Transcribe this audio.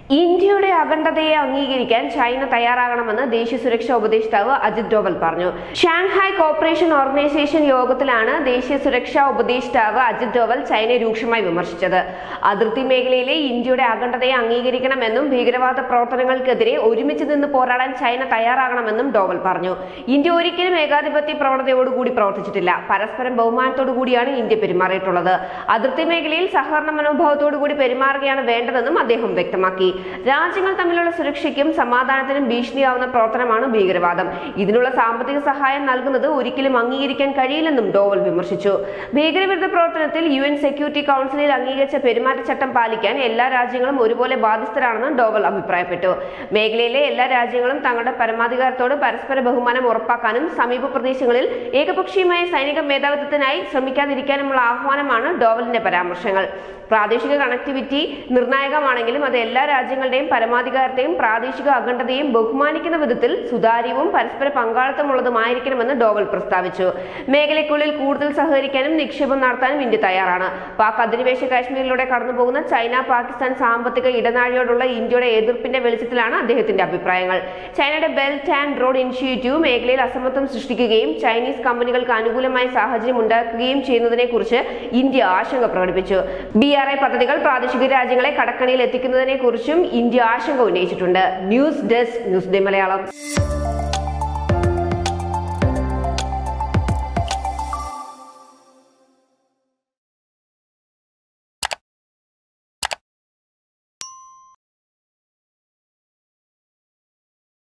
ഇന്ത്യയുടെ അഖണ്ഡതയെ അംഗീകരിക്കാൻ ചൈന തയ്യാറാകണമെന്ന് ദേശീയ സുരക്ഷാ ഉപദേഷ്ടാവ് അജിത് ഡോവൽ പറഞ്ഞു ഷാങ്ഹായ് കോപ്പറേഷൻ ഓർഗനൈസേഷൻ യോഗത്തിലാണ് ദേശീയ സുരക്ഷാ ഉപദേഷ്ടാവ് അജിത് ഡോവൽ ചൈനയെ രൂക്ഷമായി വിമർശിച്ചത് അതിർത്തി മേഖലയിലെ ഇന്ത്യയുടെ അഖണ്ഡതയെ അംഗീകരിക്കണമെന്നും ഭീകരവാദ പ്രവർത്തനങ്ങൾക്കെതിരെ ഒരുമിച്ച് നിന്ന് പോരാടാൻ ചൈന തയ്യാറാകണമെന്നും ഡോവൽ പറഞ്ഞു ഇന്ത്യ ഒരിക്കലും ഏകാധിപത്യ പ്രവണതയോടുകൂടി പ്രവർത്തിച്ചിട്ടില്ല പരസ്പരം ബഹുമാനത്തോടു കൂടിയാണ് ഇന്ത്യ പെരുമാറിയിട്ടുള്ളത് അതിർത്തി മേഖലയിൽ സഹകരണ മനോഭാവത്തോടു കൂടി പെരുമാറുകയാണ് വേണ്ടതെന്നും അദ്ദേഹം വ്യക്തമാക്കി രാജ്യങ്ങൾ തമ്മിലുള്ള സുരക്ഷയ്ക്കും സമാധാനത്തിനും ഭീഷണിയാവുന്ന പ്രവർത്തനമാണ് ഭീകരവാദം ഇതിനുള്ള സാമ്പത്തിക സഹായം നൽകുന്നത് ഒരിക്കലും അംഗീകരിക്കാൻ കഴിയില്ലെന്നും ഡോവൽ വിമർശിച്ചു ഭീകരവിരുദ്ധ പ്രവർത്തനത്തിൽ യു എൻ സെക്യൂരിറ്റി കൗൺസിലിൽ അംഗീകരിച്ച പെരുമാറ്റച്ചട്ടം പാലിക്കാൻ എല്ലാ രാജ്യങ്ങളും ഒരുപോലെ ബാധ്യസ്ഥരാണെന്ന് ഡോവൽ അഭിപ്രായപ്പെട്ടു മേഖലയിലെ എല്ലാ രാജ്യങ്ങളും തങ്ങളുടെ പരമാധികാരത്തോട് പരസ്പര ബഹുമാനം ഉറപ്പാക്കാനും സമീപ പ്രദേശങ്ങളിൽ ഏകപക്ഷീയമായ സൈനിക മേധാവിത്വത്തിനായി ശ്രമിക്കാതിരിക്കാനുമുള്ള ആഹ്വാനമാണ് ഡോവലിന്റെ പരാമർശങ്ങൾ പ്രാദേശിക കണക്ടിവിറ്റി നിർണായകമാണെങ്കിലും അത് എല്ലാ രാജ്യങ്ങളുടെയും പരമാധികാരത്തെയും പ്രാദേശിക അഖണ്ഡതയും ബഹുമാനിക്കുന്ന വിധത്തിൽ സുതാര്യവും പരസ്പര പങ്കാളിത്തമുള്ളതുമായിരിക്കണമെന്ന് ഡോവൽ പ്രസ്താവിച്ചു മേഖലയ്ക്കുള്ളിൽ കൂടുതൽ സഹകരിക്കാനും നിക്ഷേപം നടത്താനും ഇന്ത്യ തയ്യാറാണ് പാക് അധിനിവേശ കാശ്മീരിലൂടെ കടന്നുപോകുന്ന ചൈന പാകിസ്ഥാൻ സാമ്പത്തിക ഇടനാഴിയോടുള്ള ഇന്ത്യയുടെ എതിർപ്പിന്റെ വെളിച്ചത്തിലാണ് അദ്ദേഹത്തിന്റെ അഭിപ്രായങ്ങൾ ചൈനയുടെ ബെൽറ്റ് ആൻഡ് റോഡ് ഇനിഷ്യേറ്റീവ് മേഖലയിൽ അസമത്വം സൃഷ്ടിക്കുകയും ചൈനീസ് കമ്പനികൾക്ക് അനുകൂലമായ സാഹചര്യം ഉണ്ടാക്കുകയും ചെയ്യുന്നതിനെ കുറിച്ച് ഇന്ത്യ ആശങ്ക പ്രകടിപ്പിച്ചു ബി ആർ ഐ പദ്ധതികൾ പ്രാദേശിക രാജ്യങ്ങളെ കടക്കണിയിൽ എത്തിക്കുന്നതിനെ കുറിച്ചും ഇന്ത്യ ആശങ്ക ഉന്നയിച്ചിട്ടുണ്ട് news desk news day Malayalam